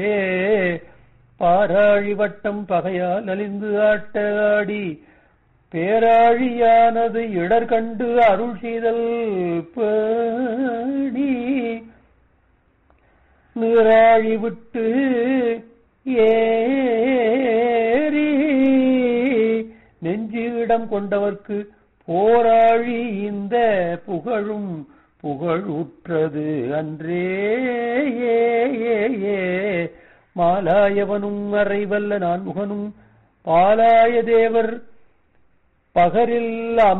ஏ பாராழி வட்டம் பகையால் நலிந்து ஆட்ட ஆடி பேராழியானது இடர் கண்டு அருள் செய்தல் பேணி நீராழி விட்டு ஏறி நெஞ்சு இடம் கொண்டவர்க்கு போராழி இந்த புகழும் புகழுற்றது அன்றே ஏ ஏ ஏ மாலாயவனும் அறைவல்ல நான்முகனும் பாலாய தேவர் பகரில்